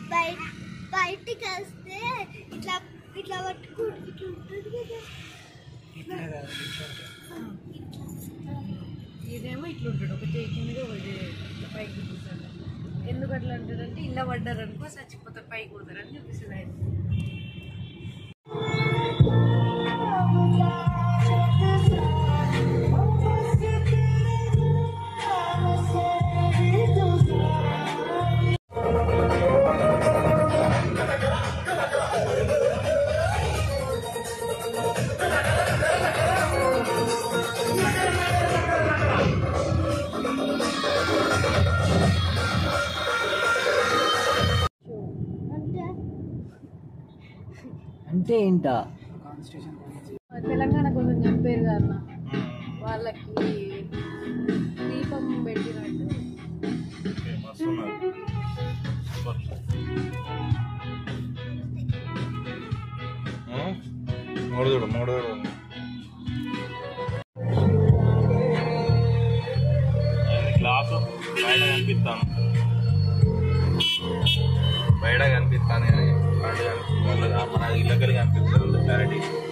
బయట బయటికి వస్తే ఇట్లా ఇట్లా పట్టుకుంటు ఇట్లా ఉంటుంది కదా ఇట్లా కాదు ఇట్లా ఇదేమో ఇట్లా ఉంటాడు ఒక చేయి కిందగా ఒక చేయి ఇట్లా పైకి చూపిస్తాడు ఎందుకు అట్లా అంటాడంటే ఇలా పడ్డారు అనుకో చచ్చిపోతారు పైకి పోతారని చూపిస్తుంది ఆయన అంటే అంటే ఏంటా తెలంగాణ కొంచెం చంపారు కదా వాళ్ళకి దీపం పెట్టినట్టు మూడు చూడు మూడు చూడు గ్లాసు బయట కనిపిస్తాను బయట కనిపిస్తాను కానీ మన ఇళ్ళకి కనిపిస్తారు క్లారిటీ